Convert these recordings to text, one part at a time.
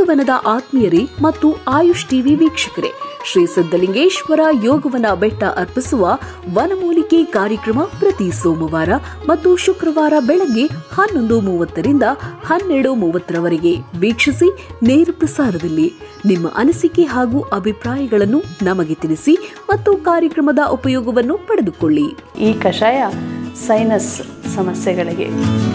ಯೋಗವನದ ಆತ್ಮೀಯರೇ ಮತ್ತು ಆಯುಷ್ ಟಿವಿ ವೀಕ್ಷಕರೇ ಶ್ರೀ ಸಿದ್ದಲಿಂಗೇಶ್ವರ ಯೋಗವನ ಬೆಟ್ಟ ಅರ್ಪಿಸುವ ವನಮೂಲಿಕೆ ಕಾರ್ಯಕ್ರಮ ಪ್ರತಿ ಸೋಮವಾರ ಮತ್ತು ಶುಕ್ರವಾರ ಬೆಳಗ್ಗೆ ಹನ್ನೊಂದು ಮೂವತ್ತರಿಂದ ಹನ್ನೆರಡು ಮೂವತ್ತರವರೆಗೆ ವೀಕ್ಷಿಸಿ ನೇರ ಪ್ರಸಾರದಲ್ಲಿ ನಿಮ್ಮ ಅನಿಸಿಕೆ ಹಾಗೂ ಅಭಿಪ್ರಾಯಗಳನ್ನು ನಮಗೆ ತಿಳಿಸಿ ಮತ್ತು ಕಾರ್ಯಕ್ರಮದ ಉಪಯೋಗವನ್ನು ಪಡೆದುಕೊಳ್ಳಿ ಈ ಕಷಾಯ ಸೈನಸ್ ಸಮಸ್ಯೆಗಳಿಗೆ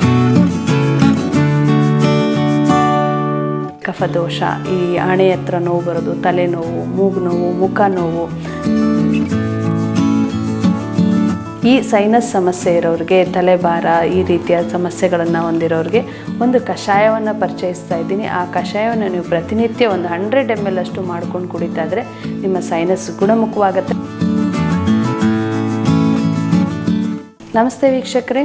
ಕಫದೋಷ ಈ ಹಣೆ ಹತ್ರ ನೋವು ಬರೋದು ತಲೆನೋವು ಮೂಗು ನೋವು ಮುಖ ನೋವು ಈ ಸೈನಸ್ ಸಮಸ್ಯೆ ಇರೋರಿಗೆ ತಲೆಭಾರ ಈ ರೀತಿಯ ಸಮಸ್ಯೆಗಳನ್ನು ಹೊಂದಿರೋರಿಗೆ ಒಂದು ಕಷಾಯವನ್ನು ಪರಿಚಯಿಸ್ತಾ ಇದ್ದೀನಿ ಆ ಕಷಾಯವನ್ನು ನೀವು ಪ್ರತಿನಿತ್ಯ ಒಂದು ಹಂಡ್ರೆಡ್ ಎಮ್ ಎಲ್ ಅಷ್ಟು ಮಾಡ್ಕೊಂಡು ಕುಡಿತಾ ಇದ್ರೆ ನಿಮ್ಮ ಸೈನಸ್ ಗುಣಮುಖವಾಗುತ್ತೆ ನಮಸ್ತೆ ವೀಕ್ಷಕರೇ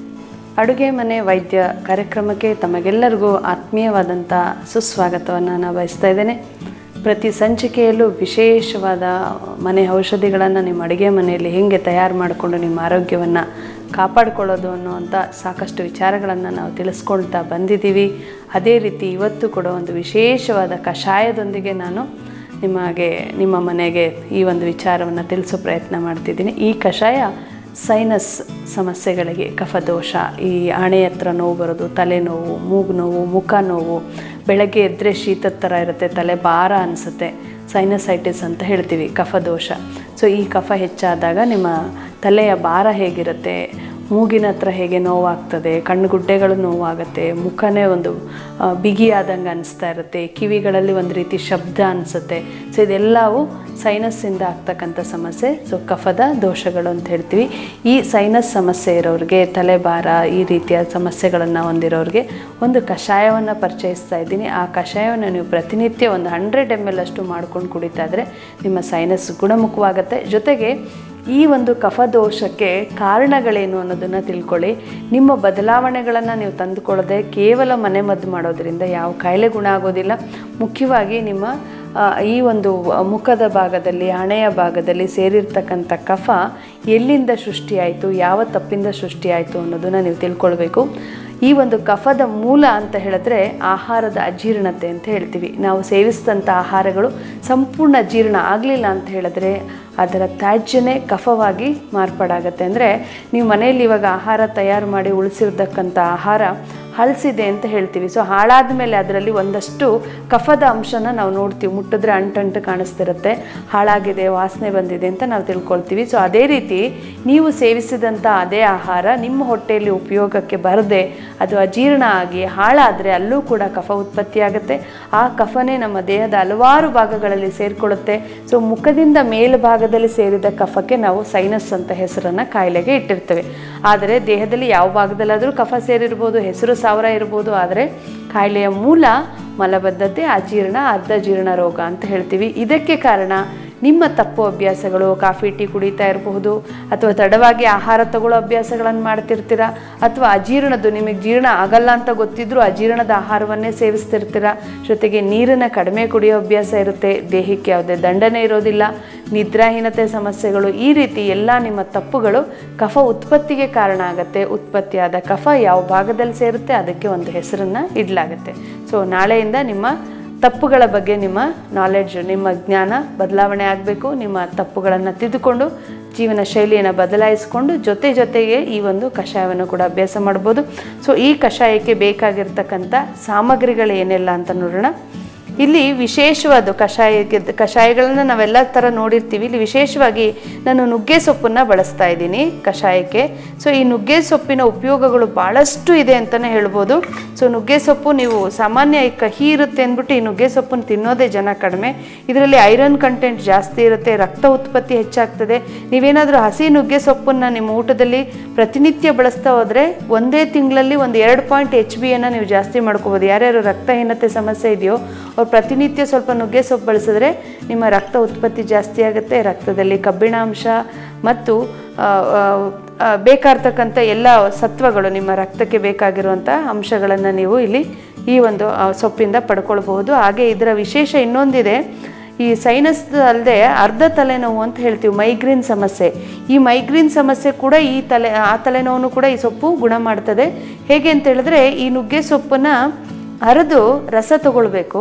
ಅಡುಗೆ ಮನೆ ವೈದ್ಯ ಕಾರ್ಯಕ್ರಮಕ್ಕೆ ತಮಗೆಲ್ಲರಿಗೂ ಆತ್ಮೀಯವಾದಂಥ ಸುಸ್ವಾಗತವನ್ನು ನಾನು ಬಯಸ್ತಾ ಇದ್ದೇನೆ ಪ್ರತಿ ಸಂಚಿಕೆಯಲ್ಲೂ ವಿಶೇಷವಾದ ಮನೆ ಔಷಧಿಗಳನ್ನು ನಿಮ್ಮ ಅಡುಗೆ ಮನೆಯಲ್ಲಿ ಹೇಗೆ ತಯಾರು ಮಾಡಿಕೊಂಡು ನಿಮ್ಮ ಆರೋಗ್ಯವನ್ನು ಕಾಪಾಡಿಕೊಳ್ಳೋದು ಅನ್ನುವಂಥ ಸಾಕಷ್ಟು ವಿಚಾರಗಳನ್ನು ನಾವು ತಿಳಿಸ್ಕೊಳ್ತಾ ಬಂದಿದ್ದೀವಿ ಅದೇ ರೀತಿ ಇವತ್ತು ಕೂಡ ಒಂದು ವಿಶೇಷವಾದ ಕಷಾಯದೊಂದಿಗೆ ನಾನು ನಿಮಗೆ ನಿಮ್ಮ ಮನೆಗೆ ಈ ಒಂದು ವಿಚಾರವನ್ನು ತಿಳಿಸೋ ಪ್ರಯತ್ನ ಮಾಡ್ತಿದ್ದೀನಿ ಈ ಕಷಾಯ ಸೈನಸ್ ಸಮಸ್ಯೆಗಳಿಗೆ ಕಫದೋಷ ಈ ಹಣೆ ಹತ್ರ ನೋವು ಬರೋದು ತಲೆನೋವು ಮೂಗು ನೋವು ಮುಖ ನೋವು ಬೆಳಗ್ಗೆ ಎದ್ದರೆ ಶೀತದ ಥರ ಇರುತ್ತೆ ತಲೆ ಭಾರ ಅನಿಸುತ್ತೆ ಸೈನಸೈಟಿಸ್ ಅಂತ ಹೇಳ್ತೀವಿ ಕಫದೋಷ ಸೊ ಈ ಕಫ ಹೆಚ್ಚಾದಾಗ ನಿಮ್ಮ ತಲೆಯ ಭಾರ ಹೇಗಿರುತ್ತೆ ಮೂಗಿನ ಹತ್ರ ಹೇಗೆ ನೋವಾಗ್ತದೆ ಕಣ್ಣುಗುಡ್ಡೆಗಳು ನೋವಾಗುತ್ತೆ ಮುಖನೇ ಒಂದು ಆ, ಬಿಗಿಯಾದಂಗೆ ಅನಿಸ್ತಾ ಇರುತ್ತೆ ಕಿವಿಗಳಲ್ಲಿ ಒಂದು ರೀತಿ ಶಬ್ದ ಅನಿಸುತ್ತೆ ಸೊ ಇದೆಲ್ಲವೂ ಸೈನಸ್ಸಿಂದ ಆಗ್ತಕ್ಕಂಥ ಸಮಸ್ಯೆ ಸೊ ಕಫದ ದೋಷಗಳು ಅಂತ ಹೇಳ್ತೀವಿ ಈ ಸೈನಸ್ ಸಮಸ್ಯೆ ಇರೋರಿಗೆ ತಲೆಭಾರ ಈ ರೀತಿಯ ಸಮಸ್ಯೆಗಳನ್ನು ಹೊಂದಿರೋರಿಗೆ ಒಂದು ಕಷಾಯವನ್ನು ಪರಿಚಯಿಸ್ತಾ ಇದ್ದೀನಿ ಆ ಕಷಾಯವನ್ನು ನೀವು ಪ್ರತಿನಿತ್ಯ ಒಂದು ಹಂಡ್ರೆಡ್ ಎಮ್ ಎಲ್ ಅಷ್ಟು ಮಾಡ್ಕೊಂಡು ಕುಡಿತಾ ಇದ್ರೆ ನಿಮ್ಮ ಸೈನಸ್ ಗುಣಮುಖವಾಗುತ್ತೆ ಜೊತೆಗೆ ಈ ಒಂದು ಕಫದೋಷಕ್ಕೆ ಕಾರಣಗಳೇನು ಅನ್ನೋದನ್ನು ತಿಳ್ಕೊಳ್ಳಿ ನಿಮ್ಮ ಬದಲಾವಣೆಗಳನ್ನು ನೀವು ತಂದುಕೊಳ್ಳದೆ ಕೇವಲ ಮನೆಮದ್ದು ಮಾಡೋದ್ರಿಂದ ಯಾವ ಕಾಯಿಲೆ ಗುಣ ಆಗೋದಿಲ್ಲ ಮುಖ್ಯವಾಗಿ ನಿಮ್ಮ ಆ, ಈ ಒಂದು ಮುಖದ ಭಾಗದಲ್ಲಿ ಹಣೆಯ ಭಾಗದಲ್ಲಿ ಸೇರಿರ್ತಕ್ಕಂಥ ಕಫ ಎಲ್ಲಿಂದ ಸೃಷ್ಟಿಯಾಯಿತು ಯಾವ ತಪ್ಪಿಂದ ಸೃಷ್ಟಿಯಾಯಿತು ಅನ್ನೋದನ್ನು ನೀವು ತಿಳ್ಕೊಳ್ಬೇಕು ಈ ಒಂದು ಕಫದ ಮೂಲ ಅಂತ ಹೇಳಿದ್ರೆ ಆಹಾರದ ಅಜೀರ್ಣತೆ ಅಂತ ಹೇಳ್ತೀವಿ ನಾವು ಸೇವಿಸಿದಂಥ ಆಹಾರಗಳು ಸಂಪೂರ್ಣ ಜೀರ್ಣ ಆಗಲಿಲ್ಲ ಅಂತ ಹೇಳಿದ್ರೆ ಅದರ ತ್ಯಾಜ್ಯನೇ ಕಫವಾಗಿ ಮಾರ್ಪಾಡಾಗತ್ತೆ ಅಂದರೆ ನೀವು ಮನೆಯಲ್ಲಿ ಇವಾಗ ಆಹಾರ ತಯಾರು ಮಾಡಿ ಉಳಿಸಿರ್ತಕ್ಕಂಥ ಆಹಾರ ಹಳಸಿದೆ ಅಂತ ಹೇಳ್ತೀವಿ ಸೊ ಹಾಳಾದ ಮೇಲೆ ಅದರಲ್ಲಿ ಒಂದಷ್ಟು ಕಫದ ಅಂಶನ ನಾವು ನೋಡ್ತೀವಿ ಮುಟ್ಟಿದ್ರೆ ಅಂಟಂಟು ಕಾಣಿಸ್ತಿರುತ್ತೆ ಹಾಳಾಗಿದೆ ವಾಸನೆ ಬಂದಿದೆ ಅಂತ ನಾವು ತಿಳ್ಕೊಳ್ತೀವಿ ಸೊ ಅದೇ ರೀತಿ ನೀವು ಸೇವಿಸಿದಂಥ ಅದೇ ಆಹಾರ ನಿಮ್ಮ ಹೊಟ್ಟೆಯಲ್ಲಿ ಉಪಯೋಗಕ್ಕೆ ಬರದೆ ಅದು ಅಜೀರ್ಣ ಆಗಿ ಹಾಳಾದರೆ ಅಲ್ಲೂ ಕೂಡ ಕಫ ಉತ್ಪತ್ತಿಯಾಗುತ್ತೆ ಆ ಕಫನೇ ನಮ್ಮ ದೇಹದ ಹಲವಾರು ಭಾಗಗಳಲ್ಲಿ ಸೇರಿಕೊಳ್ಳುತ್ತೆ ಸೊ ಮುಖದಿಂದ ಮೇಲ್ಭಾಗದಲ್ಲಿ ಸೇರಿದ ಕಫಕ್ಕೆ ನಾವು ಸೈನಸ್ ಅಂತ ಹೆಸರನ್ನು ಕಾಯಿಲೆಗೆ ಇಟ್ಟಿರ್ತೇವೆ ಆದರೆ ದೇಹದಲ್ಲಿ ಯಾವ ಭಾಗದಲ್ಲಾದರೂ ಕಫ ಸೇರಿರ್ಬೋದು ಹೆಸರು ಸಾವಿರ ಇರ್ಬೋದು ಆದರೆ ಕಾಯಿಲೆಯ ಮೂಲ ಮಲಬದ್ಧತೆ ಅಜೀರ್ಣ ಅರ್ಧ ಜೀರ್ಣ ರೋಗ ಅಂತ ಹೇಳ್ತೀವಿ ಇದಕ್ಕೆ ಕಾರಣ ನಿಮ್ಮ ತಪ್ಪು ಅಭ್ಯಾಸಗಳು ಕಾಫಿ ಟೀ ಕುಡಿತಾ ಇರಬಹುದು ಅಥವಾ ತಡವಾಗಿ ಆಹಾರ ತಗೊಳ್ಳೋ ಅಭ್ಯಾಸಗಳನ್ನು ಮಾಡ್ತಿರ್ತೀರ ಅಥವಾ ಅಜೀರ್ಣದ್ದು ನಿಮಗೆ ಜೀರ್ಣ ಆಗಲ್ಲ ಅಂತ ಗೊತ್ತಿದ್ರೂ ಅಜೀರ್ಣದ ಆಹಾರವನ್ನೇ ಸೇವಿಸ್ತಿರ್ತೀರ ಜೊತೆಗೆ ನೀರನ್ನು ಕಡಿಮೆ ಕುಡಿಯೋ ಅಭ್ಯಾಸ ಇರುತ್ತೆ ದೇಹಕ್ಕೆ ಯಾವುದೇ ದಂಡನೆ ಇರೋದಿಲ್ಲ ನಿದ್ರಾಹೀನತೆ ಸಮಸ್ಯೆಗಳು ಈ ರೀತಿ ಎಲ್ಲ ನಿಮ್ಮ ತಪ್ಪುಗಳು ಕಫ ಉತ್ಪತ್ತಿಗೆ ಕಾರಣ ಆಗುತ್ತೆ ಉತ್ಪತ್ತಿಯಾದ ಕಫ ಯಾವ ಭಾಗದಲ್ಲಿ ಸೇರುತ್ತೆ ಅದಕ್ಕೆ ಒಂದು ಹೆಸರನ್ನು ಇಡಲಾಗುತ್ತೆ ಸೊ ನಾಳೆಯಿಂದ ನಿಮ್ಮ ತಪ್ಪುಗಳ ಬಗ್ಗೆ ನಿಮ್ಮ ನಾಲೆಡ್ಜ್ ನಿಮ್ಮ ಜ್ಞಾನ ಬದಲಾವಣೆ ಆಗಬೇಕು ನಿಮ್ಮ ತಪ್ಪುಗಳನ್ನು ತಿದ್ದುಕೊಂಡು ಜೀವನ ಶೈಲಿಯನ್ನು ಬದಲಾಯಿಸಿಕೊಂಡು ಜೊತೆ ಜೊತೆಗೆ ಈ ಒಂದು ಕಷಾಯವನ್ನು ಕೂಡ ಅಭ್ಯಾಸ ಮಾಡ್ಬೋದು ಸೊ ಈ ಕಷಾಯಕ್ಕೆ ಬೇಕಾಗಿರ್ತಕ್ಕಂಥ ಸಾಮಗ್ರಿಗಳು ಏನೆಲ್ಲ ಅಂತ ನೋಡೋಣ ಇಲ್ಲಿ ವಿಶೇಷವಾದ ಕಷಾಯಕ್ಕೆ ಕಷಾಯಗಳನ್ನ ನಾವೆಲ್ಲ ಥರ ನೋಡಿರ್ತೀವಿ ಇಲ್ಲಿ ವಿಶೇಷವಾಗಿ ನಾನು ನುಗ್ಗೆ ಸೊಪ್ಪನ್ನು ಬಳಸ್ತಾ ಇದ್ದೀನಿ ಕಷಾಯಕ್ಕೆ ಸೊ ಈ ನುಗ್ಗೆ ಸೊಪ್ಪಿನ ಉಪಯೋಗಗಳು ಭಾಳಷ್ಟು ಇದೆ ಅಂತಲೇ ಹೇಳ್ಬೋದು ಸೊ ನುಗ್ಗೆ ಸೊಪ್ಪು ನೀವು ಸಾಮಾನ್ಯ ಈ ಕಹಿ ಇರುತ್ತೆ ಅಂದ್ಬಿಟ್ಟು ಈ ನುಗ್ಗೆ ಸೊಪ್ಪನ್ನು ತಿನ್ನೋದೇ ಜನ ಕಡಿಮೆ ಇದರಲ್ಲಿ ಐರನ್ ಕಂಟೆಂಟ್ ಜಾಸ್ತಿ ಇರುತ್ತೆ ರಕ್ತ ಉತ್ಪತ್ತಿ ಹೆಚ್ಚಾಗ್ತದೆ ನೀವೇನಾದರೂ ಹಸಿ ನುಗ್ಗೆ ಸೊಪ್ಪನ್ನು ನಿಮ್ಮ ಊಟದಲ್ಲಿ ಪ್ರತಿನಿತ್ಯ ಬಳಸ್ತಾ ಹೋದರೆ ಒಂದೇ ತಿಂಗಳಲ್ಲಿ ಒಂದು ಎರಡು ಪಾಯಿಂಟ್ ಎಚ್ ಬಿಯನ್ನು ನೀವು ಜಾಸ್ತಿ ಮಾಡ್ಕೋಬೋದು ಯಾರ್ಯಾರು ರಕ್ತಹೀನತೆ ಸಮಸ್ಯೆ ಇದೆಯೋ ಅವ್ರು ಪ್ರತಿನಿತ್ಯ ಸ್ವಲ್ಪ ನುಗ್ಗೆ ಸೊಪ್ಪು ಬಳಸಿದ್ರೆ ನಿಮ್ಮ ರಕ್ತ ಉತ್ಪತ್ತಿ ಜಾಸ್ತಿ ಆಗುತ್ತೆ ರಕ್ತದಲ್ಲಿ ಕಬ್ಬಿಣಾಂಶ ಮತ್ತು ಆ, ಆ, ಆ, ಬೇಕಾಗ್ತಕ್ಕಂಥ ಎಲ್ಲ ಸತ್ವಗಳು ನಿಮ್ಮ ರಕ್ತಕ್ಕೆ ಬೇಕಾಗಿರುವಂಥ ಅಂಶಗಳನ್ನು ನೀವು ಇಲ್ಲಿ ಈ ಒಂದು ಆ, ಸೊಪ್ಪಿಂದ ಪಡ್ಕೊಳ್ಬಹುದು ಹಾಗೆ ಇದರ ವಿಶೇಷ ಇನ್ನೊಂದಿದೆ ಈ ಸೈನಸ್ ಅಲ್ಲದೆ ಅರ್ಧ ತಲೆನೋವು ಅಂತ ಹೇಳ್ತೀವಿ ಮೈಗ್ರೇನ್ ಸಮಸ್ಯೆ ಈ ಮೈಗ್ರೇನ್ ಸಮಸ್ಯೆ ಕೂಡ ಈ ತಲೆ ಆ ತಲೆನೋವನ್ನು ಕೂಡ ಈ ಸೊಪ್ಪು ಗುಣ ಮಾಡ್ತದೆ ಹೇಗೆ ಅಂತ ಹೇಳಿದ್ರೆ ಈ ನುಗ್ಗೆ ಸೊಪ್ಪನ್ನ ಅರೆದು ರಸ ತಗೊಳ್ಬೇಕು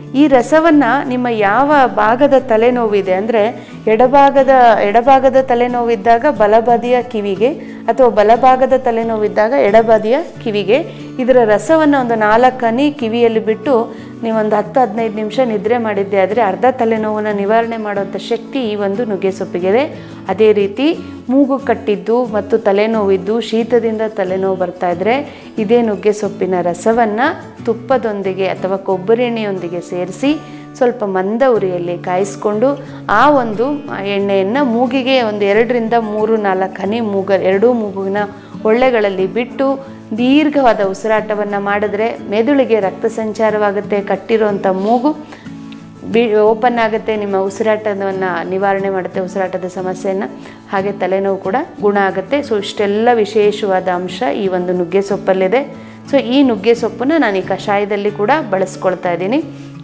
ಈ ರಸವನ್ನು ನಿಮ್ಮ ಯಾವ ಭಾಗದ ತಲೆನೋವಿದೆ ಅಂದರೆ ಎಡಭಾಗದ ಎಡಭಾಗದ ತಲೆನೋವಿದ್ದಾಗ ಬಲಬದಿಯ ಕಿವಿಗೆ ಅಥವಾ ಬಲಭಾಗದ ತಲೆನೋವಿದ್ದಾಗ ಎಡಬದಿಯ ಕಿವಿಗೆ ಇದರ ರಸವನ್ನು ಒಂದು ನಾಲ್ಕು ಹನಿ ಕಿವಿಯಲ್ಲಿ ಬಿಟ್ಟು ನೀವೊಂದು ಹತ್ತು ಹದಿನೈದು ನಿಮಿಷ ನಿದ್ರೆ ಮಾಡಿದ್ದೆ ಆದರೆ ಅರ್ಧ ತಲೆನೋವನ್ನು ನಿವಾರಣೆ ಮಾಡುವಂಥ ಶಕ್ತಿ ಈ ಒಂದು ನುಗ್ಗೆ ಸೊಪ್ಪಿಗಿದೆ ಅದೇ ರೀತಿ ಮೂಗು ಕಟ್ಟಿದ್ದು ಮತ್ತು ತಲೆನೋವಿದ್ದು ಶೀತದಿಂದ ತಲೆನೋವು ಬರ್ತಾ ಇದ್ದರೆ ಇದೇ ನುಗ್ಗೆ ಸೊಪ್ಪಿನ ರಸವನ್ನು ತುಪ್ಪದೊಂದಿಗೆ ಅಥವಾ ಕೊಬ್ಬರಿ ಎಣ್ಣೆಯೊಂದಿಗೆ ಸೇರಿಸಿ ಸ್ವಲ್ಪ ಮಂದ ಉರಿಯಲ್ಲಿ ಕಾಯಿಸ್ಕೊಂಡು ಆ ಒಂದು ಎಣ್ಣೆಯನ್ನು ಮೂಗಿಗೆ ಒಂದು ಎರಡರಿಂದ ಮೂರು ನಾಲ್ಕು ಹನಿ ಮೂಗ ಎರಡೂ ಮೂಗಿನ ಒಳ್ಳೆಗಳಲ್ಲಿ ಬಿಟ್ಟು ದೀರ್ಘವಾದ ಉಸಿರಾಟವನ್ನು ಮಾಡಿದ್ರೆ ಮೆದುಳಿಗೆ ರಕ್ತ ಸಂಚಾರವಾಗುತ್ತೆ ಕಟ್ಟಿರುವಂಥ ಮೂಗು ಬಿ ಓಪನ್ ಆಗುತ್ತೆ ನಿಮ್ಮ ಉಸಿರಾಟವನ್ನು ನಿವಾರಣೆ ಮಾಡುತ್ತೆ ಉಸಿರಾಟದ ಸಮಸ್ಯೆಯನ್ನು ಹಾಗೆ ತಲೆನೋವು ಕೂಡ ಗುಣ ಆಗುತ್ತೆ ಸೊ ಇಷ್ಟೆಲ್ಲ ವಿಶೇಷವಾದ ಅಂಶ ಈ ಒಂದು ನುಗ್ಗೆ ಸೊಪ್ಪಲ್ಲಿದೆ ಸೊ ಈ ನುಗ್ಗೆ ಸೊಪ್ಪನ್ನು ನಾನು ಈ ಕಷಾಯದಲ್ಲಿ ಕೂಡ ಬಳಸ್ಕೊಳ್ತಾ ಇದ್ದೀನಿ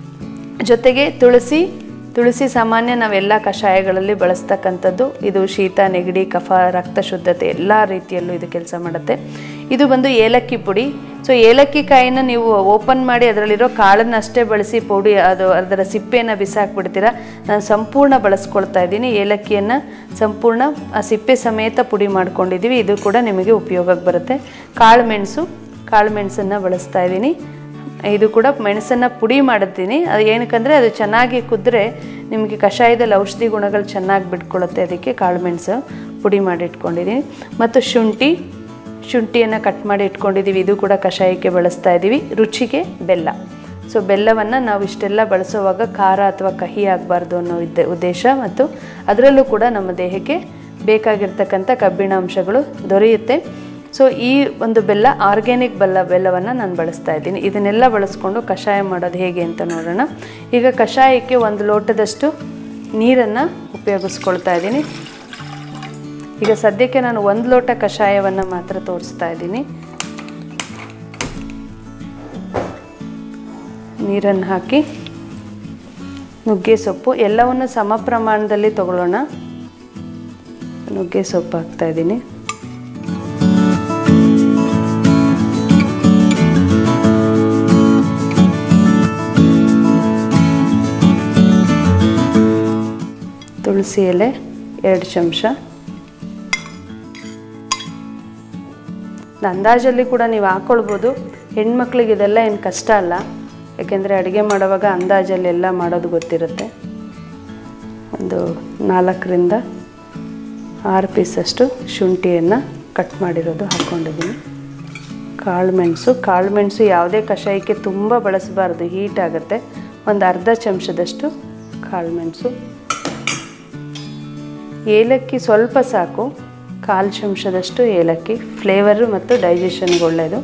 ಜೊತೆಗೆ ತುಳಸಿ ತುಳಸಿ ಸಾಮಾನ್ಯ ನಾವೆಲ್ಲ ಕಷಾಯಗಳಲ್ಲಿ ಬಳಸ್ತಕ್ಕಂಥದ್ದು ಇದು ಶೀತ ನೆಗಡಿ ಕಫ ರಕ್ತ ಶುದ್ಧತೆ ಎಲ್ಲ ರೀತಿಯಲ್ಲೂ ಇದು ಕೆಲಸ ಮಾಡುತ್ತೆ ಇದು ಬಂದು ಏಲಕ್ಕಿ ಪುಡಿ ಸೊ ಏಲಕ್ಕಿ ಕಾಯಿನ ನೀವು ಓಪನ್ ಮಾಡಿ ಅದರಲ್ಲಿರೋ ಕಾಳನ್ನು ಅಷ್ಟೇ ಬಳಸಿ ಪುಡಿ ಅದು ಅದರ ಸಿಪ್ಪೆಯನ್ನು ಬಿಸಾಕ್ಬಿಡ್ತೀರಾ ನಾನು ಸಂಪೂರ್ಣ ಬಳಸ್ಕೊಳ್ತಾ ಇದ್ದೀನಿ ಏಲಕ್ಕಿಯನ್ನು ಸಂಪೂರ್ಣ ಆ ಸಿಪ್ಪೆ ಸಮೇತ ಪುಡಿ ಮಾಡ್ಕೊಂಡಿದ್ದೀವಿ ಇದು ಕೂಡ ನಿಮಗೆ ಉಪಯೋಗಕ್ಕೆ ಬರುತ್ತೆ ಕಾಳು ಮೆಣಸು ಕಾಳು ಮೆಣಸನ್ನು ಬಳಸ್ತಾ ಇದ್ದೀನಿ ಇದು ಕೂಡ ಮೆಣಸನ್ನು ಪುಡಿ ಮಾಡಿದ್ದೀನಿ ಅದು ಏನಕ್ಕಂದರೆ ಅದು ಚೆನ್ನಾಗಿ ಕುದ್ರೆ ನಿಮಗೆ ಕಷಾಯದಲ್ಲಿ ಔಷಧಿ ಗುಣಗಳು ಚೆನ್ನಾಗಿ ಬಿಟ್ಕೊಳ್ಳುತ್ತೆ ಅದಕ್ಕೆ ಕಾಳು ಮೆಣಸು ಪುಡಿ ಮಾಡಿ ಇಟ್ಕೊಂಡಿದ್ದೀನಿ ಮತ್ತು ಶುಂಠಿ ಶುಂಠಿಯನ್ನು ಕಟ್ ಮಾಡಿ ಇಟ್ಕೊಂಡಿದ್ದೀವಿ ಇದು ಕೂಡ ಕಷಾಯಕ್ಕೆ ಬಳಸ್ತಾ ಇದ್ದೀವಿ ರುಚಿಗೆ ಬೆಲ್ಲ ಸೊ ಬೆಲ್ಲವನ್ನು ನಾವು ಇಷ್ಟೆಲ್ಲ ಬಳಸುವಾಗ ಖಾರ ಅಥವಾ ಕಹಿ ಆಗಬಾರ್ದು ಅನ್ನೋ ಇದ್ದ ಉದ್ದೇಶ ಮತ್ತು ಅದರಲ್ಲೂ ಕೂಡ ನಮ್ಮ ದೇಹಕ್ಕೆ ಬೇಕಾಗಿರ್ತಕ್ಕಂಥ ಕಬ್ಬಿಣ ಅಂಶಗಳು ದೊರೆಯುತ್ತೆ ಸೊ ಈ ಒಂದು ಬೆಲ್ಲ ಆರ್ಗ್ಯಾನಿಕ್ ಬೆಲ್ಲ ಬೆಲ್ಲವನ್ನು ನಾನು ಬಳಸ್ತಾ ಇದ್ದೀನಿ ಇದನ್ನೆಲ್ಲ ಬಳಸ್ಕೊಂಡು ಕಷಾಯ ಮಾಡೋದು ಹೇಗೆ ಅಂತ ನೋಡೋಣ ಈಗ ಕಷಾಯಕ್ಕೆ ಒಂದು ಲೋಟದಷ್ಟು ನೀರನ್ನು ಉಪಯೋಗಿಸ್ಕೊಳ್ತಾ ಇದ್ದೀನಿ ಈಗ ಸದ್ಯಕ್ಕೆ ನಾನು ಒಂದು ಲೋಟ ಕಷಾಯವನ್ನು ಮಾತ್ರ ತೋರಿಸ್ತಾ ಇದ್ದೀನಿ ನೀರನ್ನು ಹಾಕಿ ನುಗ್ಗೆ ಸೊಪ್ಪು ಎಲ್ಲವನ್ನು ಸಮ ಪ್ರಮಾಣದಲ್ಲಿ ತಗೊಳ್ಳೋಣ ನುಗ್ಗೆ ಸೊಪ್ಪು ಹಾಕ್ತಾ ಇದ್ದೀನಿ ತುಳಸಿ ಎಲೆ ಎರಡು ಚಮಚ ಅಂದಾಜಲ್ಲಿ ಕೂಡ ನೀವು ಹಾಕ್ಕೊಳ್ಬೋದು ಹೆಣ್ಮಕ್ಳಿಗೆ ಇದೆಲ್ಲ ಏನು ಕಷ್ಟ ಅಲ್ಲ ಯಾಕೆಂದರೆ ಅಡುಗೆ ಮಾಡುವಾಗ ಅಂದಾಜಲ್ಲಿ ಎಲ್ಲ ಮಾಡೋದು ಗೊತ್ತಿರುತ್ತೆ ಒಂದು ನಾಲ್ಕರಿಂದ ಆರು ಪೀಸಷ್ಟು ಶುಂಠಿಯನ್ನು ಕಟ್ ಮಾಡಿರೋದು ಹಾಕ್ಕೊಂಡಿದ್ದೀನಿ ಕಾಳು ಮೆಣಸು ಕಾಳು ಮೆಣಸು ಯಾವುದೇ ಕಷಾಯಕ್ಕೆ ತುಂಬ ಬಳಸಬಾರ್ದು ಹೀಟ್ ಆಗುತ್ತೆ ಒಂದು ಅರ್ಧ ಚಮಚದಷ್ಟು ಕಾಳು ಮೆಣಸು ಏಲಕ್ಕಿ ಸ್ವಲ್ಪ ಸಾಕು ಕಾಲು ಚಮಚದಷ್ಟು ಏಲಕ್ಕಿ ಫ್ಲೇವರು ಮತ್ತು ಡೈಜೆಷನ್ಗೆ ಒಳ್ಳೆಯದು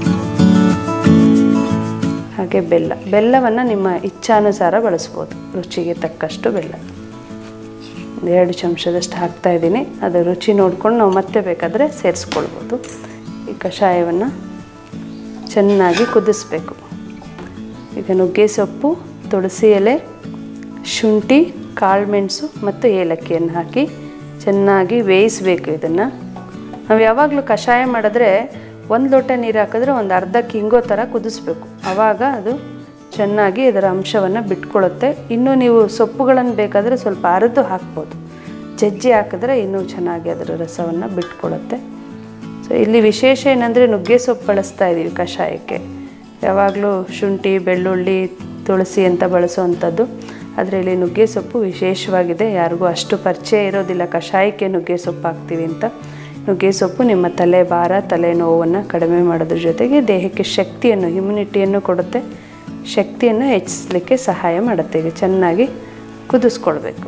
ಹಾಗೆ ಬೆಲ್ಲ ಬೆಲ್ಲವನ್ನು ನಿಮ್ಮ ಇಚ್ಛಾನುಸಾರ ಬಳಸ್ಬೋದು ರುಚಿಗೆ ತಕ್ಕಷ್ಟು ಬೆಲ್ಲ ಎರಡು ಚಮಚದಷ್ಟು ಹಾಕ್ತಾ ಇದ್ದೀನಿ ಅದು ರುಚಿ ನೋಡ್ಕೊಂಡು ನಾವು ಮತ್ತೆ ಬೇಕಾದರೆ ಸೇರಿಸ್ಕೊಳ್ಬೋದು ಈ ಕಷಾಯವನ್ನು ಚೆನ್ನಾಗಿ ಕುದಿಸ್ಬೇಕು ಈಗ ನುಗ್ಗೆ ಸೊಪ್ಪು ತುಳಸಿ ಎಲೆ ಶುಂಠಿ ಕಾಳುಮೆಣಸು ಮತ್ತು ಏಲಕ್ಕಿಯನ್ನು ಹಾಕಿ ಚೆನ್ನಾಗಿ ಬೇಯಿಸಬೇಕು ಇದನ್ನು ನಾವು ಯಾವಾಗಲೂ ಕಷಾಯ ಮಾಡಿದ್ರೆ ಒಂದು ಲೋಟ ನೀರು ಹಾಕಿದ್ರೆ ಒಂದು ಅರ್ಧಕ್ಕೆ ಹಿಂಗೋ ಥರ ಕುದಿಸ್ಬೇಕು ಆವಾಗ ಅದು ಚೆನ್ನಾಗಿ ಇದರ ಅಂಶವನ್ನು ಬಿಟ್ಕೊಳ್ಳುತ್ತೆ ಇನ್ನು ನೀವು ಸೊಪ್ಪುಗಳನ್ನು ಬೇಕಾದರೆ ಸ್ವಲ್ಪ ಅರೆದು ಹಾಕ್ಬೋದು ಜಜ್ಜಿ ಹಾಕಿದ್ರೆ ಇನ್ನೂ ಚೆನ್ನಾಗಿ ಅದರ ರಸವನ್ನು ಬಿಟ್ಕೊಳ್ಳುತ್ತೆ ಸೊ ಇಲ್ಲಿ ವಿಶೇಷ ಏನಂದರೆ ನುಗ್ಗೆ ಸೊಪ್ಪು ಬಳಸ್ತಾ ಇದ್ದೀವಿ ಕಷಾಯಕ್ಕೆ ಯಾವಾಗಲೂ ಶುಂಠಿ ಬೆಳ್ಳುಳ್ಳಿ ತುಳಸಿ ಅಂತ ಬಳಸೋವಂಥದ್ದು ಆದರೆ ಇಲ್ಲಿ ನುಗ್ಗೆ ಸೊಪ್ಪು ವಿಶೇಷವಾಗಿದೆ ಯಾರಿಗೂ ಅಷ್ಟು ಪರಿಚಯ ಇರೋದಿಲ್ಲ ಕಷಾಯಕ್ಕೆ ನುಗ್ಗೆ ಸೊಪ್ಪು ಹಾಕ್ತೀವಿ ಅಂತ ನುಗ್ಗೆ ಸೊಪ್ಪು ನಿಮ್ಮ ತಲೆ ಭಾರ ತಲೆ ನೋವನ್ನು ಕಡಿಮೆ ಮಾಡೋದ್ರ ಜೊತೆಗೆ ದೇಹಕ್ಕೆ ಶಕ್ತಿಯನ್ನು ಇಮ್ಯುನಿಟಿಯನ್ನು ಕೊಡುತ್ತೆ ಶಕ್ತಿಯನ್ನು ಹೆಚ್ಚಿಸಲಿಕ್ಕೆ ಸಹಾಯ ಮಾಡುತ್ತೆ ಈಗ ಚೆನ್ನಾಗಿ ಕುದಿಸ್ಕೊಳ್ಬೇಕು